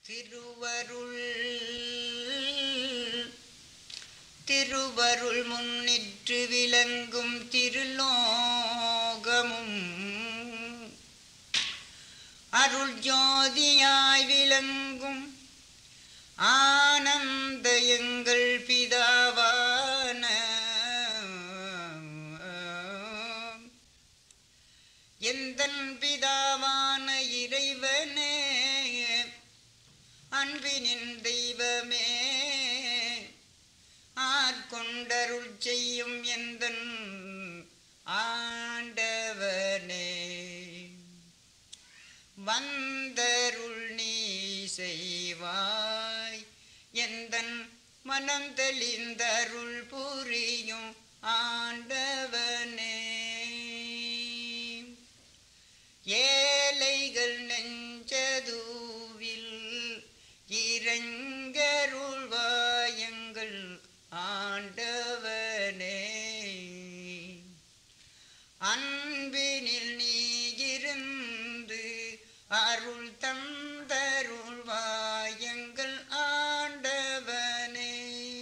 திருவருள் திருவருள் முன்னிற்று விளங்கும் திருலோகமும் அருள் ஜோதியாய் விளங்கும் ஆனந்த எங்கள் பிதாவான எந்தன் பிதாவான இறைவனே அன்பினின் தெய்வமே ஆட்கொண்டருள் செய்யும் எந்தன் ஆண்டவனே வந்தருள் நீ செய்வாய் எந்தன் மனம் தெளிந்தருள் புரியும் ஆண்டவனே ஏழைகள் நெஞ்சதுவில் இறங்கருள்வாயங்கள் ஆண்டவனே அன்பினில் நீ இருந்து அருள் தந்தருள்வாயங்கள் ஆண்டவனே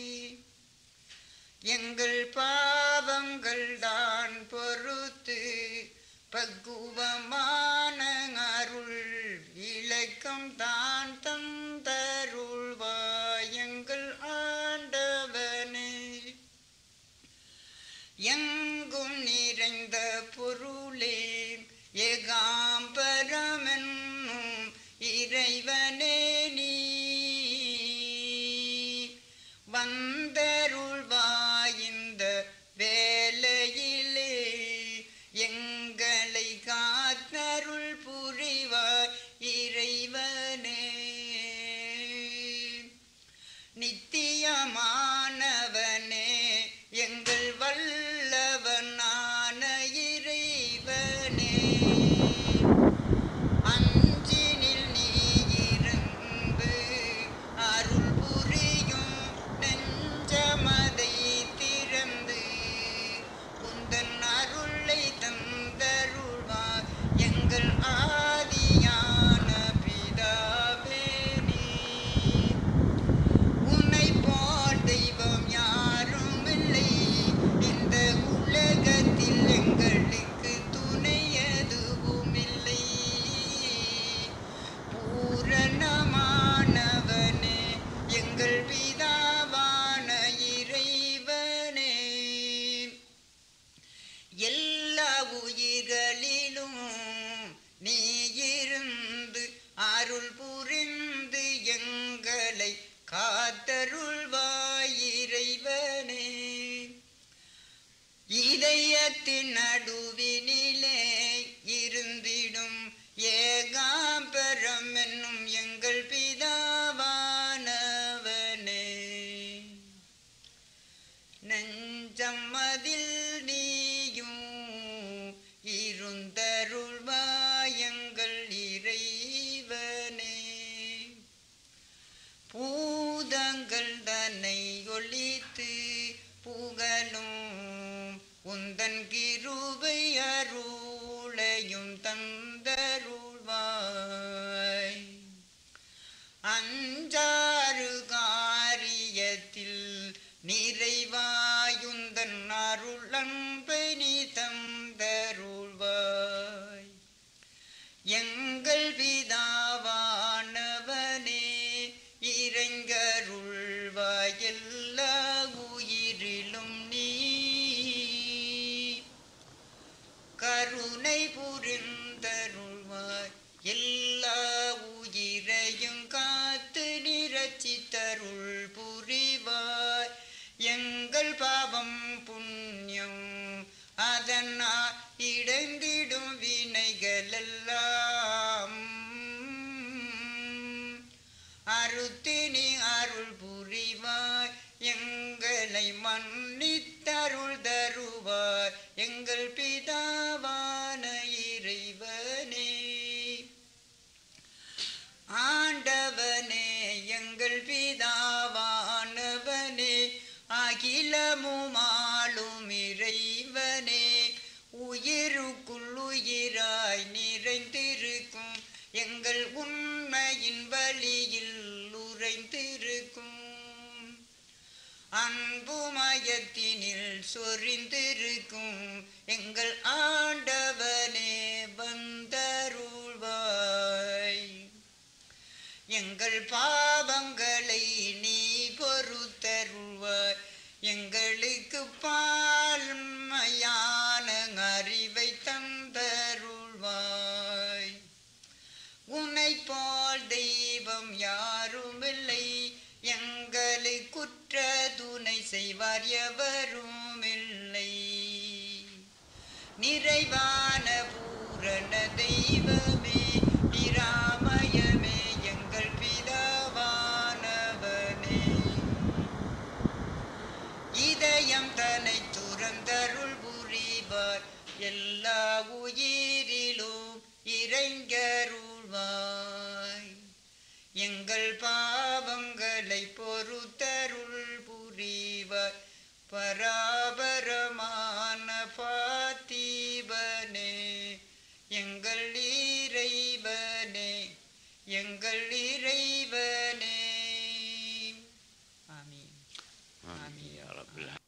எங்கள் பாவங்கள் தான் பொறுத்து பக்குவமான அருள் விளக்கம் தான் தந்தருள்வாயங்கள் ஆண்டவனே எங்கும் நிறைந்த பொருளே ஏகாம்பரமென்னும் இறைவனே நீ வந்தருள்வாயிந்த வேலையிலே எங்களை காத்தருள் புரிவாய் இறைவனே நித்தியமானவனே எங்கள் வல்லவனான இறைவனே அஞ்சினில் நீ இருந்து அருள் புரியும் நெஞ்சமதை திறந்து உந்தன் அருளை தந்தருள்வார் எங்கள் ஆதியான பிதாவே நீ உன்னை போல் தெய்வம் யாரும் இல்லை இந்த உலகத்தில் எங்களுக்கு துணை எதுவும் இல்லை பூரணமானவனே எங்கள் பிதாவான இறைவனே எல்லா உயிர்களிலும் நீ இருந்து அருள் புரிந்து எங்களை காத்தருள்வாய் இறைவனே இதயத்தின் நடுவினிலே இருந்திடும் ஏகாம்பரம் என்னும் எங்கள் பிதாவானவனே நெஞ்சம் அதில் நீயும் இருந்தருள்வாயங்கள் இறைவனே பூதங்கள் தன்னை ஒழித்து புகழும் உந்தன் கிருபை அருளையும் தந்தருள்வாய் அஞ்சாறு காரியத்தில் நிறைவாயுந்தன் அருளன்பை நீ தந்தருள்வாய் எங்கள் பிதாவானவனே இறங்கருள்வாய் எல்லா உயிரிலும் நீ கருணை புரிந்தருள்வாய் எல்லா உயிரையும் காத்து நிரச்சித்தருள் புரிவாய் எங்கள் பாவம் புண்ணியம் அதனால் இடைந்திடும் வினைகள் எல்லாம் அறுத்தினி அருள் புரிவாய் எங்களை மன்னித்தருள் தருவாய் எங்கள் பிதாவான இறைவனே ஆண்டவனே எங்கள் பிதாவானவனே அகிலமும் ஆளும் இறைவனே உயிருக்குள் உயிராய் நிறைந்திருக்கும் எங்கள் உண்மையின் வழியில் உறைந்திருக்கும் அன்புமயத்தினில் சொரிந்திருக்கும் எங்கள் ஆண்டவனே வந்தருள்வாய் எங்கள் பாவங்களை நீ பொறுத்தருள்வாய் எங்களுக்கு பால்மையான அறிவை தந்தருள்வாய் உன்னை போல் தெய்வம் யாருமில்லை எங்களை குற்ற துணை செய்வார் எவரும் இல்லை நிறைவான பூரண தெய்வமே நிராமயமே எங்கள் பிதாவானவனே இதயம் தன்னை துறந்தருள் புரிவார் எல்லா உயிரிலும் இறைங்கருள்வாய் எங்கள் பாவங்களை பொறுத்தருள் புரிவாய் பராபரமான பாத்தீபனே எங்கள் இறைவனே எங்கள் இறைவனே ஆமீன் ஆமீன் யா ரப்பல்